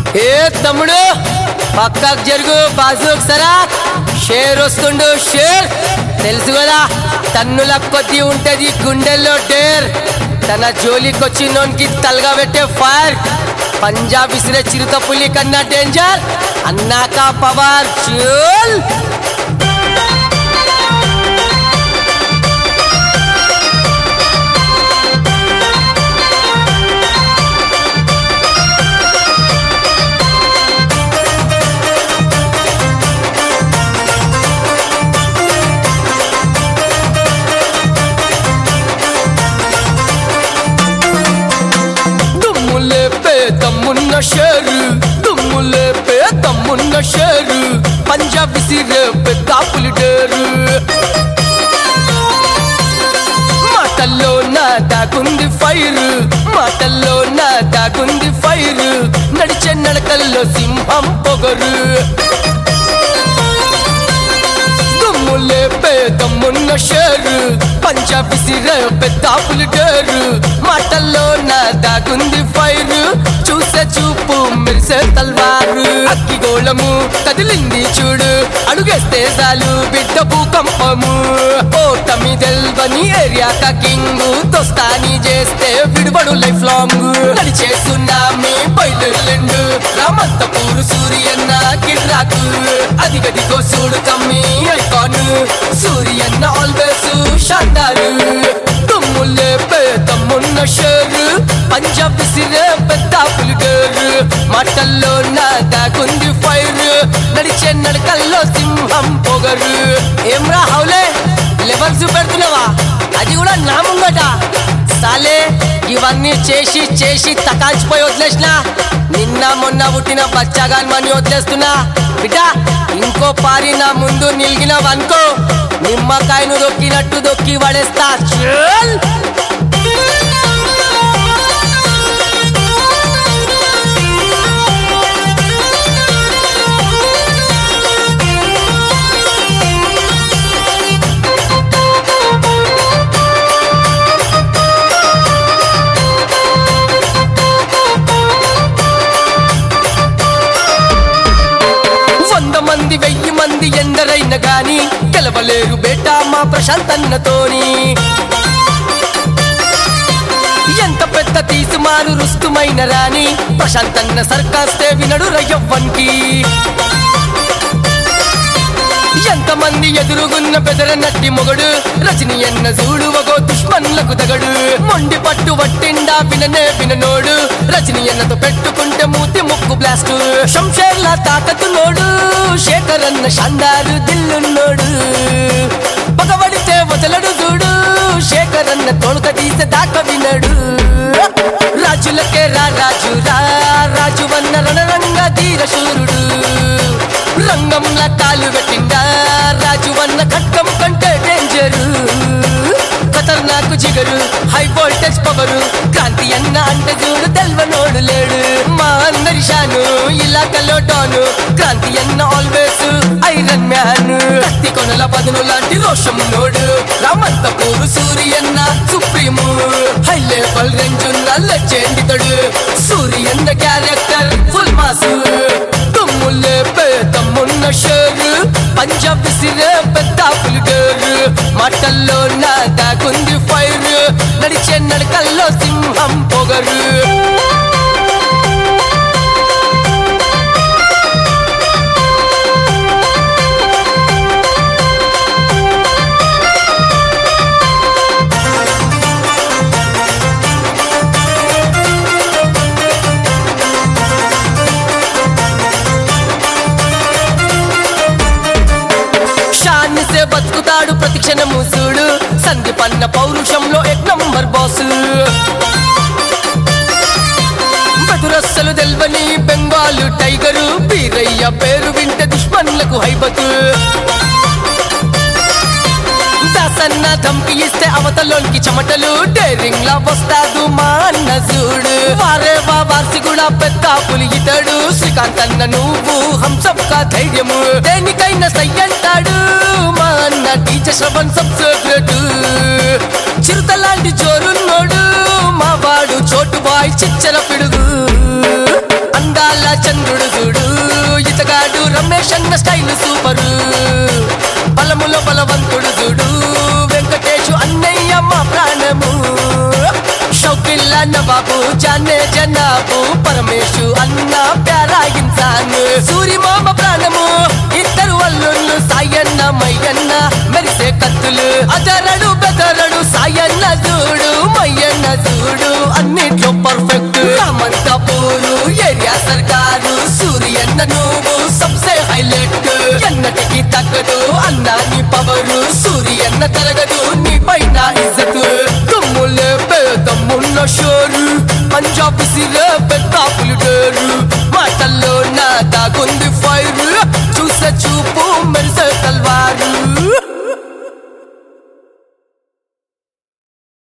ఏ తమ్ముడు పక్కకు జరుగు బాజు సరా షేర్ వస్తుండు షేర్ తెలుసు కదా తన్నుల కొద్ది ఉంటది గుండెల్లో డేర్ తన జోలికొచ్చి నోన్కి తలగా పెట్టే ఫైర్ పంజాబ్ విసిరే చిరుత పులి కన్నా డేంజర్ అన్నాక పవర్ చూల్ దుమ్ములే పే తమ్మున్న షేరు దుమ్ములే పే తమ్మున్న షేరు పంజాబ్ విసిరే పెద్ద పులిడేరు మాటల్లో నా దాగుంది ఫైర్ మాటల్లో నా దాగుంది ఫైర్ నడిచే నడకల్లో సింహం పొగరు దుమ్ములే పేదమ్మున్న షేరు పంజాబ్ విసిరే పెద్ద పులిడేరు మాటల్లో నా దాగుంది ఫైర్ చూసే చూపు మెరిసే తల్వారు అక్కి గోళము కదిలింది చూడు అడుగేస్తే చాలు బిడ్డ భూకంపము ఓటమి తెల్వని ఏరియా కింగ్ దోస్తాని చేస్తే విడుబడు లైఫ్ లాంగ్ నడిచేస్తున్నామే బయలుండు రామంతపూరు సూర్యన్న కిడ్రాకు అది గదిగో చూడు కమ్మి ఐకాన్ సూర్యన్న ఆల్వేస్ షాండారు తుమ్ములే పేదమ్మున్న షేరు పంజాబ్ విసిరే పెద్ద పులిగేరు మాటల్లో నా దాగుంది ఫైర్ నడిచే నడకల్లో సింహం పొగరు ఏమ్రా హౌలే లెవెల్స్ పెడుతున్నావా అది కూడా నా ముంగట సాలే ఇవన్నీ చేసి చేసి తకాల్చిపోయి వదిలేసిన నిన్న మొన్న పుట్టిన బచ్చగాన్మని వదిలేస్తున్నా బిడ్డ ఇంకో పారి నా ముందు నిలిగినవనుకో నిమ్మకాయను దొక్కినట్టు దొక్కి పడేస్తా చల్ వంద మంది వెయ్యి మంది ఎందరైనా గాని గెలవలేరు బేటా మా ప్రశాంత్ అన్నతోని ఎంత పెద్ద తీసుమారు రుస్తుమైన రాని ప్రశాంత్ అన్న సర్కాస్తే వినడు రయ్యవ్వన్కి ఎంతమంది ఎదురుగున్న బెదర నట్టి మొగడు రజని ఎన్న చూడు ఒక దుష్మన్లకు తగడు మొండి పట్టు వట్టిండా విననే విననోడు రజని ఎన్నతో పెట్టుకుంటే మూతి ముక్కు బ్లాస్ట్ శంషేర్ల తాకతు నోడు శేఖర్ అన్న షాండారు దిల్లున్నోడు పగబడితే వదలడు చూడు శేఖర్ అన్న తోడుక తీసే దాక వినడు రాజులకే రా రాజు రా రాజు వన్న రణరంగ ధీర శూరుడు రంగంలా కాలు పెట్టిందా రాజు వన్న ఖడ్గం కంటే డేంజరు ఖతర్నాకు జిగరు హై వోల్టేజ్ పవరు క్రాంతి అన్న అంటే చూడు తెల్వనోడు లేడు మా అందరి షాను ఇలాకలో డాను క్రాంతి అన్న ఆల్వేస్ ఐరన్ మ్యాన్ కత్తి కొనల పదును లాంటి రోషం నోడు రామంతపూరు సూర్యన్న సుప్రీము హై లెవెల్ రేంజ్ ఉన్న లెజెండ్ ఇతడు సూర్యన్న క్యారెక్టర్ ఫుల్ మాసు తుమ్ములే పేదమ్మున్న షేరు పంజాబ్ విసిరే పెద్ద పులిగేరు మాటల్లో నా దాగుంది ఫైర్ నడిచే నడకల్లో సింహం పొగరు షాన్ సే బతుకుతాడు ప్రతి క్షణము చూడు సందీపన్న పౌరుషంలో ఎక్ నంబర్ బాసు బెదురస్సలు తెల్వని బెంగాలు టైగరు బీరయ్య పేరు వింటే దుష్మన్లకు హైబతు దాసన్న ధంకి ఇస్తే అవతలోనికి చెమటలు డేరింగ్ లా వస్తాదు మా అన్న చూడు వారే వా వార్షికుడా పెద్ద పులి ఇతడు శ్రీకాంత్ అన్న నువ్వు హంసక్క ధైర్యము దేనికైనా సై అంటాడు మా అన్న టీచర్ శ్రవణ్ సబ్సెక్రెట్ చిరుత లాంటి జోరున్నోడు మా వాడు చోటు బాయ్ చిచ్చర పిడుగు అందాల చంద్ర ప్రాణము షౌకిల్లా నవాబు జానే జనాబు పరమేశు అన్న ప్యారా ఇన్సాన్ సూరి మామ ప్రాణము ఇద్దరు అల్లుళ్ళు సాయన్న మయ్యన్న మెరిసే కత్తులు అజరడు బెదరడు సాయన్న చూడు మయ్యన్న చూడు అన్నిట్లో పర్ఫెక్ట్ రామంతపూరు ఏరియా సర్కారు సూర్యన్న నువ్వు సబ్సే హైలైట్ ఎన్నటికి తగ్గదు అన్నా నీ పవరు సూర్యన్న తరగదు నీ పైన ఇజ్జతు తుమ్ములే పేదమ్మున్న షోరు పంజాబ్ సిరే పెద్దాపులు డేరు మాటల్లో నా దాగుంది ఫైర్ చూసే చూపు మెరిసే తల్వారు